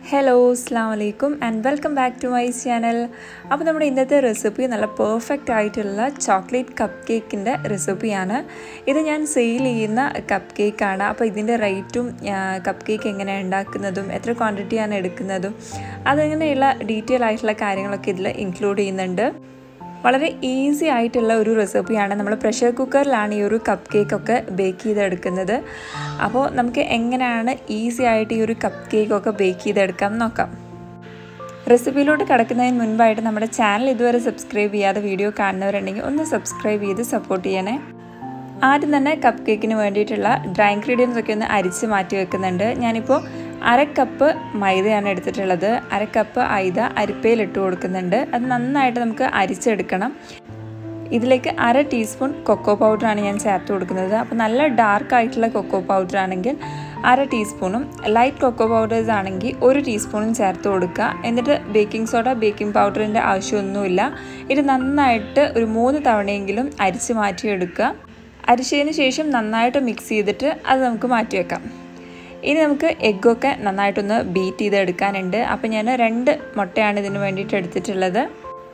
hello അസ്സാം വലൈക്കും and welcome back to my channel അപ്പോൾ നമ്മുടെ ഇന്നത്തെ റെസിപ്പി നല്ല പെർഫെക്റ്റ് ആയിട്ടുള്ള ചോക്ലേറ്റ് കപ്പ് കേക്കിൻ്റെ റെസിപ്പിയാണ് ഇത് ഞാൻ സെയിൽ ചെയ്യുന്ന കപ്പ് കേക്കാണ് അപ്പോൾ ഇതിൻ്റെ റേറ്റും കപ്പ് കേക്ക് എങ്ങനെയാണ് ഉണ്ടാക്കുന്നതും എത്ര ക്വാണ്ടിറ്റിയാണ് എടുക്കുന്നതും അതങ്ങനെയുള്ള ഡീറ്റെയിൽ ആയിട്ടുള്ള കാര്യങ്ങളൊക്കെ ഇതിൽ ഇൻക്ലൂഡ് ചെയ്യുന്നുണ്ട് വളരെ ഈസി ആയിട്ടുള്ള ഒരു റെസിപ്പിയാണ് നമ്മൾ പ്രഷർ കുക്കറിലാണ് ഈ ഒരു കപ്പ് കേക്കൊക്കെ ബേക്ക് ചെയ്തെടുക്കുന്നത് അപ്പോൾ നമുക്ക് എങ്ങനെയാണ് ഈസി ആയിട്ട് ഈ ഒരു കപ്പ് കേക്കൊക്കെ ബേക്ക് ചെയ്തെടുക്കാം നോക്കാം റെസിപ്പിയിലോട്ട് കിടക്കുന്നതിന് മുൻപായിട്ട് നമ്മുടെ ചാനൽ ഇതുവരെ സബ്സ്ക്രൈബ് ചെയ്യാതെ വീഡിയോ കാണുന്നവരുണ്ടെങ്കിൽ ഒന്ന് സബ്സ്ക്രൈബ് ചെയ്ത് സപ്പോർട്ട് ചെയ്യണേ ആദ്യം തന്നെ കപ്പ് കേക്കിന് വേണ്ടിയിട്ടുള്ള ഡ്രൈ ഇൻഗ്രീഡിയൻസ് ഒക്കെ ഒന്ന് അരിച്ച് മാറ്റി വെക്കുന്നുണ്ട് ഞാനിപ്പോൾ അര കപ്പ് മൈദയാണ് എടുത്തിട്ടുള്ളത് അര കപ്പ് അയ്ത അരിപ്പയിൽ ഇട്ട് കൊടുക്കുന്നുണ്ട് അത് നന്നായിട്ട് നമുക്ക് അരിച്ചെടുക്കണം ഇതിലേക്ക് അര ടീസ്പൂൺ കൊക്കോ പൗഡറാണ് ഞാൻ ചേർത്ത് കൊടുക്കുന്നത് അപ്പോൾ നല്ല ഡാർക്ക് ആയിട്ടുള്ള കൊക്കോ പൗഡർ ആണെങ്കിൽ അര ടീസ്പൂണും ലൈറ്റ് കൊക്കോ പൗഡേഴ്സ് ആണെങ്കിൽ ഒരു ടീസ്പൂണും ചേർത്ത് കൊടുക്കുക എന്നിട്ട് ബേക്കിംഗ് സോഡ ബേക്കിംഗ് പൗഡറിൻ്റെ ആവശ്യമൊന്നുമില്ല ഇത് നന്നായിട്ട് ഒരു മൂന്ന് തവണയെങ്കിലും അരിച്ച് മാറ്റിയെടുക്കുക അരിച്ചതിന് ശേഷം നന്നായിട്ട് മിക്സ് ചെയ്തിട്ട് അത് നമുക്ക് മാറ്റി വെക്കാം ഇനി നമുക്ക് എഗ്ഗൊക്കെ നന്നായിട്ടൊന്ന് ബീറ്റ് ചെയ്തെടുക്കാനുണ്ട് അപ്പോൾ ഞാൻ രണ്ട് മുട്ടയാണ് ഇതിന് വേണ്ടിയിട്ട് എടുത്തിട്ടുള്ളത്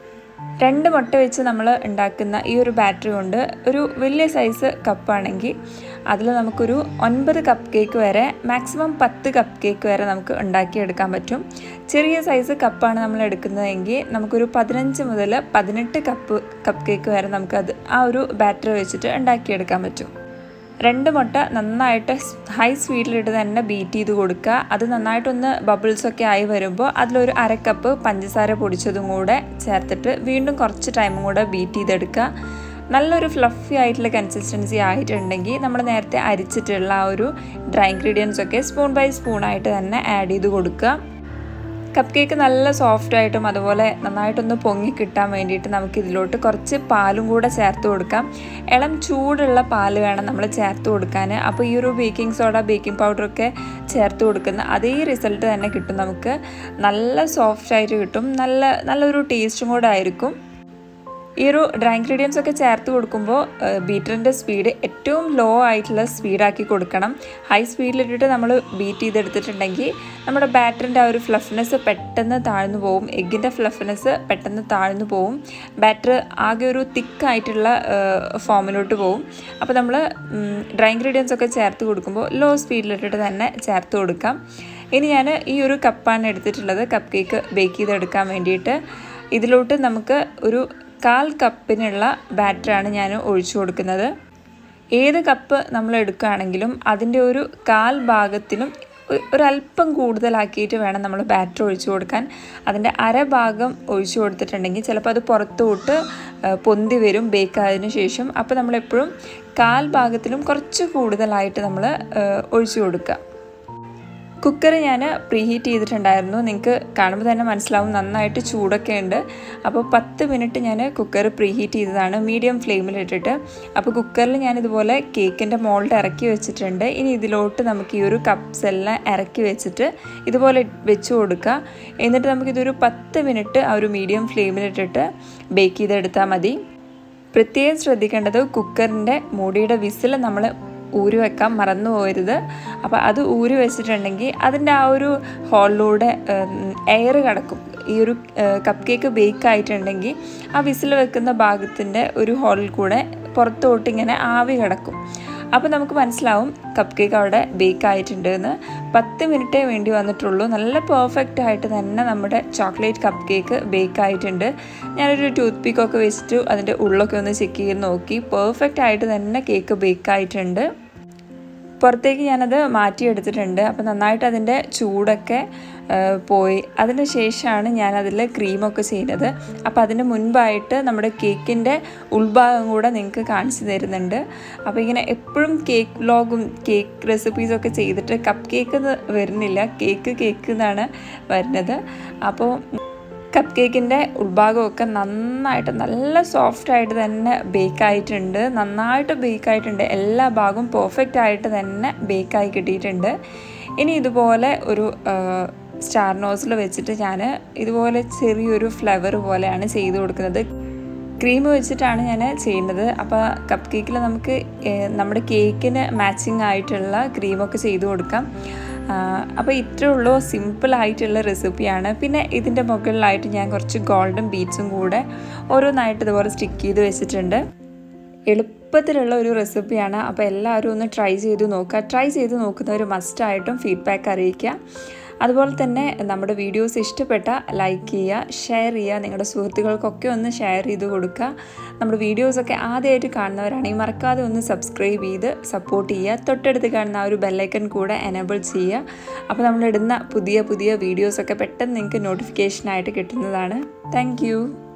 രണ്ട് മുട്ട വെച്ച് നമ്മൾ ഉണ്ടാക്കുന്ന ഈ ഒരു ബാറ്ററി കൊണ്ട് ഒരു വലിയ സൈസ് കപ്പാണെങ്കിൽ അതിൽ നമുക്കൊരു ഒൻപത് കപ്പ് കേക്ക് വരെ മാക്സിമം പത്ത് കപ്പ് കേക്ക് വരെ നമുക്ക് ഉണ്ടാക്കിയെടുക്കാൻ പറ്റും ചെറിയ സൈസ് കപ്പാണ് നമ്മൾ എടുക്കുന്നതെങ്കിൽ നമുക്കൊരു പതിനഞ്ച് മുതൽ പതിനെട്ട് കപ്പ് കപ്പ് കേക്ക് വരെ നമുക്കത് ആ ഒരു ബാറ്ററി വെച്ചിട്ട് ഉണ്ടാക്കിയെടുക്കാൻ പറ്റും രണ്ട് മുട്ട നന്നായിട്ട് ഹൈ സ്പീഡിലിട്ട് തന്നെ ബീറ്റ് ചെയ്ത് കൊടുക്കുക അത് നന്നായിട്ടൊന്ന് ബബിൾസൊക്കെ ആയി വരുമ്പോൾ അതിലൊരു അര കപ്പ് പഞ്ചസാര പൊടിച്ചതും കൂടെ ചേർത്തിട്ട് വീണ്ടും കുറച്ച് ടൈമും കൂടെ ബീറ്റ് ചെയ്തെടുക്കുക നല്ലൊരു ഫ്ലഫി ആയിട്ടുള്ള കൺസിസ്റ്റൻസി ആയിട്ടുണ്ടെങ്കിൽ നമ്മൾ നേരത്തെ അരിച്ചിട്ടുള്ള ആ ഒരു ഡ്രൈ ഇൻഗ്രീഡിയൻസ് ഒക്കെ സ്പൂൺ ബൈ സ്പൂൺ ആയിട്ട് തന്നെ ആഡ് ചെയ്ത് കൊടുക്കുക കപ്പ് കേക്ക് നല്ല സോഫ്റ്റ് ആയിട്ടും അതുപോലെ നന്നായിട്ടൊന്ന് പൊങ്ങി കിട്ടാൻ വേണ്ടിയിട്ട് നമുക്ക് ഇതിലോട്ട് കുറച്ച് പാലും കൂടെ ചേർത്ത് കൊടുക്കാം ഇളം ചൂടുള്ള പാല് വേണം നമ്മൾ ചേർത്ത് കൊടുക്കാൻ അപ്പോൾ ഈ ഒരു ബേക്കിംഗ് സോഡ ബേക്കിംഗ് പൗഡറൊക്കെ ചേർത്ത് കൊടുക്കുന്ന അതേ റിസൾട്ട് തന്നെ കിട്ടും നമുക്ക് നല്ല സോഫ്റ്റ് ആയിട്ട് കിട്ടും നല്ല നല്ലൊരു ടേസ്റ്റും കൂടെ ആയിരിക്കും ഈ ഒരു ഡ്രൈ ഇൻഗ്രീഡിയൻസ് ഒക്കെ ചേർത്ത് കൊടുക്കുമ്പോൾ ബീറ്ററിൻ്റെ സ്പീഡ് ഏറ്റവും ലോ ആയിട്ടുള്ള സ്പീഡാക്കി കൊടുക്കണം ഹൈ സ്പീഡിലിട്ടിട്ട് നമ്മൾ ബീറ്റ് ചെയ്തെടുത്തിട്ടുണ്ടെങ്കിൽ നമ്മുടെ ബാറ്ററിൻ്റെ ആ ഒരു ഫ്ലഫ്നെസ് പെട്ടെന്ന് താഴ്ന്നു പോവും എഗ്ഗിൻ്റെ ഫ്ലഫ്നെസ് പെട്ടെന്ന് താഴ്ന്നു പോവും ബാറ്റർ ആകെ ഒരു തിക്കായിട്ടുള്ള ഫോമിലോട്ട് പോവും അപ്പോൾ നമ്മൾ ഡ്രൈ ഇൻഗ്രീഡിയൻസ് ഒക്കെ ചേർത്ത് കൊടുക്കുമ്പോൾ ലോ സ്പീഡിലിട്ടിട്ട് തന്നെ ചേർത്ത് കൊടുക്കാം ഇനി ഞാൻ ഈ ഒരു കപ്പാണ് എടുത്തിട്ടുള്ളത് കപ്പ് കേക്ക് ബേക്ക് ചെയ്തെടുക്കാൻ വേണ്ടിയിട്ട് ഇതിലോട്ട് നമുക്ക് ഒരു കാൽ കപ്പിനുള്ള ബാറ്ററാണ് ഞാൻ ഒഴിച്ചു കൊടുക്കുന്നത് ഏത് കപ്പ് നമ്മൾ എടുക്കുകയാണെങ്കിലും അതിൻ്റെ ഒരു കാൽ ഭാഗത്തിനും ഒരല്പം കൂടുതലാക്കിയിട്ട് വേണം നമ്മൾ ബാറ്റർ ഒഴിച്ചു കൊടുക്കാൻ അതിൻ്റെ അരഭാഗം ഒഴിച്ചു കൊടുത്തിട്ടുണ്ടെങ്കിൽ ചിലപ്പോൾ അത് പുറത്തോട്ട് പൊന്തി വരും ബേക്ക് ആയതിനു ശേഷം അപ്പോൾ നമ്മളെപ്പോഴും കാൽ ഭാഗത്തിലും കുറച്ച് കൂടുതലായിട്ട് നമ്മൾ ഒഴിച്ചു കൊടുക്കുക കുക്കർ ഞാൻ പ്രീഹീറ്റ് ചെയ്തിട്ടുണ്ടായിരുന്നു നിങ്ങൾക്ക് കാണുമ്പോൾ തന്നെ മനസ്സിലാവും നന്നായിട്ട് ചൂടൊക്കെ ഉണ്ട് അപ്പോൾ പത്ത് മിനിറ്റ് ഞാൻ കുക്കർ പ്രീഹീറ്റ് ചെയ്തതാണ് മീഡിയം ഫ്ലെയിമിലിട്ടിട്ട് അപ്പോൾ കുക്കറിൽ ഞാൻ ഇതുപോലെ കേക്കിൻ്റെ മോൾഡ് ഇറക്കി വെച്ചിട്ടുണ്ട് ഇനി ഇതിലോട്ട് നമുക്ക് ഈ ഒരു കപ്സ് എല്ലാം ഇറക്കി വെച്ചിട്ട് ഇതുപോലെ വെച്ച് കൊടുക്കുക എന്നിട്ട് നമുക്കിതൊരു പത്ത് മിനിറ്റ് ആ ഒരു മീഡിയം ഫ്ലെയിമിലിട്ടിട്ട് ബേക്ക് ചെയ്തെടുത്താൽ മതി പ്രത്യേകം ശ്രദ്ധിക്കേണ്ടത് കുക്കറിൻ്റെ മൂടിയുടെ വിസിൽ നമ്മൾ ഊരി വെക്കാൻ മറന്നു പോകരുത് അപ്പോൾ അത് ഊരി വെച്ചിട്ടുണ്ടെങ്കിൽ അതിൻ്റെ ആ ഒരു ഹോളിലൂടെ എയർ കിടക്കും ഈ ഒരു കപ്പ് കേക്ക് ബേക്ക് ആയിട്ടുണ്ടെങ്കിൽ ആ വിസിൽ വെക്കുന്ന ഭാഗത്തിൻ്റെ ഒരു ഹോളിൽ കൂടെ പുറത്തോട്ട് ഇങ്ങനെ ആവി കിടക്കും അപ്പോൾ നമുക്ക് മനസ്സിലാവും കപ്പ് കേക്ക് അവിടെ ബേക്ക് ആയിട്ടുണ്ട് എന്ന് പത്ത് മിനിറ്റേ വേണ്ടി വന്നിട്ടുള്ളൂ നല്ല പെർഫെക്റ്റ് ആയിട്ട് തന്നെ നമ്മുടെ ചോക്ലേറ്റ് കപ്പ് കേക്ക് ബേക്ക് ആയിട്ടുണ്ട് ഞാനൊരു ടൂത്ത് പിക്കൊക്കെ വെച്ചിട്ട് അതിൻ്റെ ഉള്ളൊക്കെ ഒന്ന് ചെക്ക് ചെയ്ത് നോക്കി പെർഫെക്റ്റ് ആയിട്ട് തന്നെ കേക്ക് ബേക്ക് ആയിട്ടുണ്ട് പുറത്തേക്ക് ഞാനത് മാറ്റിയെടുത്തിട്ടുണ്ട് അപ്പോൾ നന്നായിട്ട് അതിൻ്റെ ചൂടൊക്കെ പോയി അതിന് ശേഷമാണ് ഞാനതിൽ ക്രീമൊക്കെ ചെയ്യുന്നത് അപ്പോൾ അതിന് മുൻപായിട്ട് നമ്മുടെ കേക്കിൻ്റെ ഉൾഭാഗം കൂടെ നിങ്ങൾക്ക് കാണിച്ചു തരുന്നുണ്ട് അപ്പോൾ ഇങ്ങനെ എപ്പോഴും കേക്ക് വ്ലോഗും കേക്ക് റെസിപ്പീസൊക്കെ ചെയ്തിട്ട് കപ്പ് കേക്ക് വരുന്നില്ല കേക്ക് കേക്ക് എന്നാണ് വരുന്നത് അപ്പോൾ കപ്പ് കേക്കിൻ്റെ ഉൾഭാഗമൊക്കെ നന്നായിട്ട് നല്ല സോഫ്റ്റ് ആയിട്ട് തന്നെ ബേക്ക് ആയിട്ടുണ്ട് നന്നായിട്ട് ബേക്ക് ആയിട്ടുണ്ട് എല്ലാ ഭാഗവും പെർഫെക്റ്റ് ആയിട്ട് തന്നെ ബേക്കായി കിട്ടിയിട്ടുണ്ട് ഇനി ഇതുപോലെ ഒരു സ്റ്റാർ നോസിൽ വെച്ചിട്ട് ഞാൻ ഇതുപോലെ ചെറിയൊരു ഫ്ലവർ പോലെയാണ് ചെയ്ത് കൊടുക്കുന്നത് ക്രീം വെച്ചിട്ടാണ് ഞാൻ ചെയ്യുന്നത് അപ്പോൾ കപ്പ് കേക്കിൽ നമുക്ക് നമ്മുടെ കേക്കിന് മാച്ചിങ് ആയിട്ടുള്ള ക്രീമൊക്കെ ചെയ്ത് കൊടുക്കാം അപ്പോൾ ഇത്രേ ഉള്ളൂ സിമ്പിളായിട്ടുള്ള റെസിപ്പിയാണ് പിന്നെ ഇതിൻ്റെ മുകളിലായിട്ട് ഞാൻ കുറച്ച് ഗോൾഡൻ ബീറ്റ്സും കൂടെ ഓരോന്നായിട്ട് ഇതുപോലെ സ്റ്റിക്ക് ചെയ്ത് വെച്ചിട്ടുണ്ട് എളുപ്പത്തിലുള്ള ഒരു റെസിപ്പിയാണ് അപ്പോൾ എല്ലാവരും ഒന്ന് ട്രൈ ചെയ്ത് നോക്കുക ട്രൈ ചെയ്ത് നോക്കുന്നവർ മസ്റ്റായിട്ടും ഫീഡ്ബാക്ക് അറിയിക്കുക അതുപോലെ തന്നെ നമ്മുടെ വീഡിയോസ് ഇഷ്ടപ്പെട്ട ലൈക്ക് ചെയ്യുക ഷെയർ ചെയ്യുക നിങ്ങളുടെ സുഹൃത്തുക്കൾക്കൊക്കെ ഒന്ന് ഷെയർ ചെയ്ത് കൊടുക്കുക നമ്മുടെ വീഡിയോസൊക്കെ ആദ്യമായിട്ട് കാണുന്നവരാണെങ്കിൽ മറക്കാതെ ഒന്ന് സബ്സ്ക്രൈബ് ചെയ്ത് സപ്പോർട്ട് ചെയ്യുക തൊട്ടടുത്ത് കാണുന്ന ആ ഒരു ബെല്ലൈക്കൺ കൂടെ എനേബിൾ ചെയ്യുക അപ്പോൾ നമ്മളിടുന്ന പുതിയ പുതിയ വീഡിയോസൊക്കെ പെട്ടെന്ന് നിങ്ങൾക്ക് നോട്ടിഫിക്കേഷനായിട്ട് കിട്ടുന്നതാണ് താങ്ക്